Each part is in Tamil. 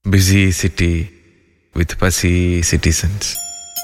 busy city with fussy citizens.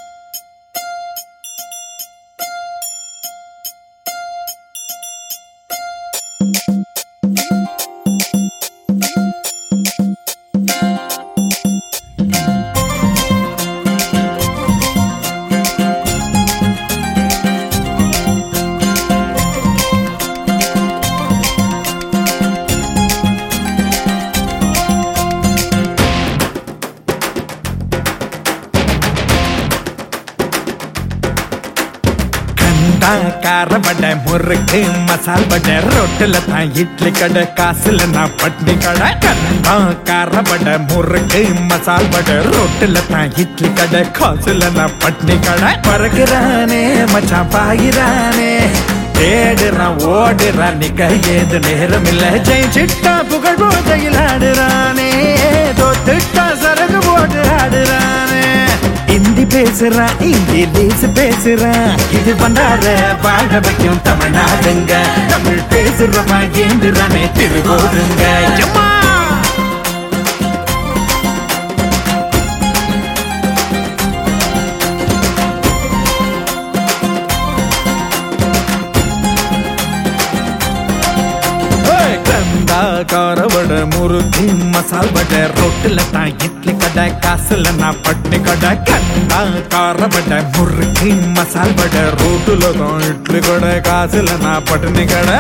கண்டா கார வடை முறுக்கு மசால் வடை ரொட்டுல தான் இட்லி கடை காசுல நான் பட்னி கடை கண்டா கார வடை முறுக்கு மசால் வடை ரொட்டுல தான் இட்லி கடை காசுல நான் பட்னி கடை பறக்குறானே மச்சான் பாயிரானே தேடுறான் ஓடுறான் நிக்க ஏது நேரம் இல்ல ஜெய் சிட்டா புகழ் போதையில் ஆடுறானே தோத்துட்டா சரகு போட்டு ஆடுறானே ஹிந்தி பேசுறான் இங்கிலீஷ் பேசுறான் இது பண்டார வாழ வைக்கும் தமிழ்நாடுங்க தமிழ் பேசுறவன் ஏந்துறானே திருவோடுங்க எம்மா ஏய், கந்தா காரவட முறுக்கு மசால் வடை ரொட்டுல தான் இட்லி கடை காசுல நான் பட்னி கடை கந்தா காரவட முறுக்கு மசால் வடை ரோட்டுல தான் இட்லி கடை காசுல நான் பட்னி கடை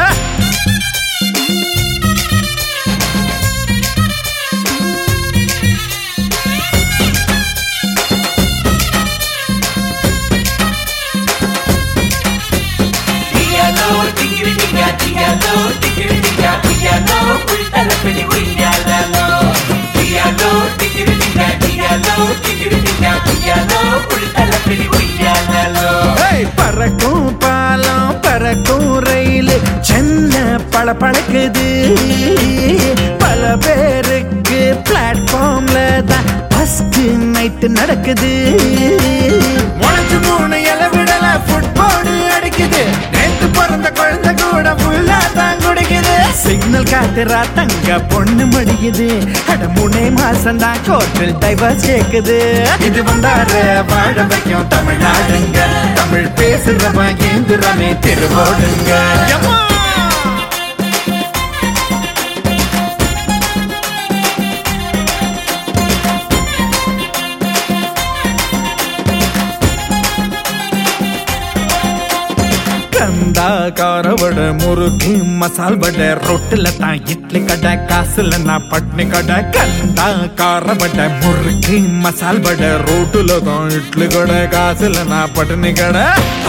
Piano, tigiri tiga, piano, tigiri tiga, piano, ultala pedi uyyalalo. Piano, tigiri tiga, piano, tigiri tiga, piano, ultala pedi uyyalalo. ஏய், பறக்கும் பாலம் பறக்கும் ரயில் சென்ன பள பழக்குது பல பேருக்கு பிளாட்ஃபார்ம்ல தான் ஃபர்ஸ்ட் நைட் நடக்குது உனக்கு மூணு இலை விடல ஃபுட்பால் அடிக்குது நேத்து பிறந்த குழந்தை கூட ஃபுல்லா தான் குடிக்குது சிக்னல் காத்துறா தங்க பொண்ணு மடிக்குது அட மூணே மாசம் தான் கோர்ட்டில் டைவர்ஸ் கேக்குது இது வந்தார வாழ வைக்கும் தமிழ்நாடுங்க தமிழ் பேசுறவன் ஏந்துறானே திருவோடுங்க எம்மா! கந்தா காரவட முறுக்கு மசால் வடை ரொட்டுல தான் இட்லி கடை காசுல நான் பட்னி கடை கந்தா காரவட முறுக்கு மசால் வடை ரோட்டுல தான் இட்லி கடை காசுல நான் பட்னி கடை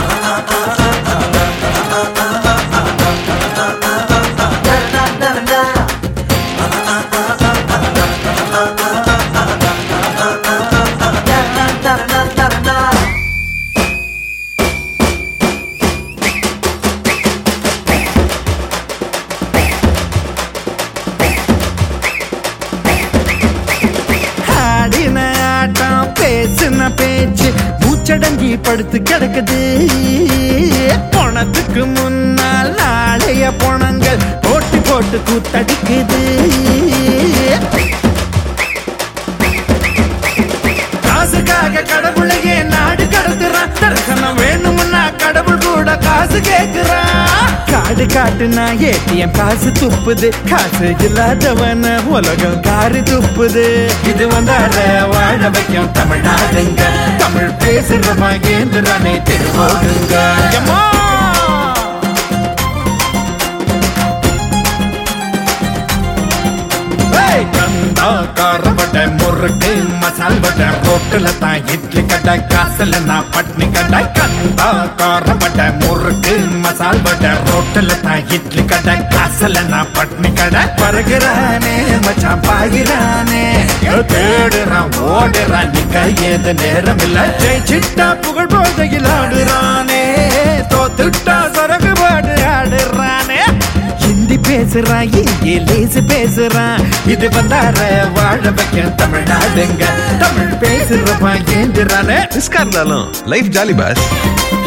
ஆடின ஆட்டம் பேசின பேச்சு மூச்சடங்கி படுத்து கிடக்குது பணத்துக்கு முன்னால் நாளைய பணங்கள் போட்டி போட்டு கூத்தடிக்குது காசுக்காக கடவுளையே நாடு கடத்துறான் தரிசனம் வேணும்னா கடவுள் கூட காசு கேக்குறான் காடு காட்டுனா ஏடிஎம் காசு துப்புது காசு இல்லாதவன உலகம் காரு துப்புது இது வந்தால வாழ வைக்கும் தமிழ்நாடுங்க தமிழ் பேசுறவன் ஏந்துறானே திருவோடுங்க எம்மா! ஏய், கந்தா காரவடை முறுக்கு மசால் வடை ரோட்டுல தான் இட்லி கடை காசுல நான் பட்னி கடை கந்தா காரவடை முறுக்கு மசால் வடை ரோட்டுல தான் இட்லி கடை காசுல நான் பட்னி கடை பறகுறானே மச்சான் பாகிறானே தேடுறான் ஓடுறான் நிக்க ஏது நேரம் இல்ல ஜெய் சிட்டா புகழ் போதையில் ஆடுறானே தோத்துட்டா சரகு பாடு ஆடுறானே ஹிந்தி பேசுறான் இங்கிலீஷ் பேசுறான் இது வந்தார வாழ வைக்க தமிழ்நாடுங்க தமிழ் பேசுறவன் ஏந்துறானே ரிஸ்கா இருந்தாலும் லைஃப் ஜாலி பாஸ்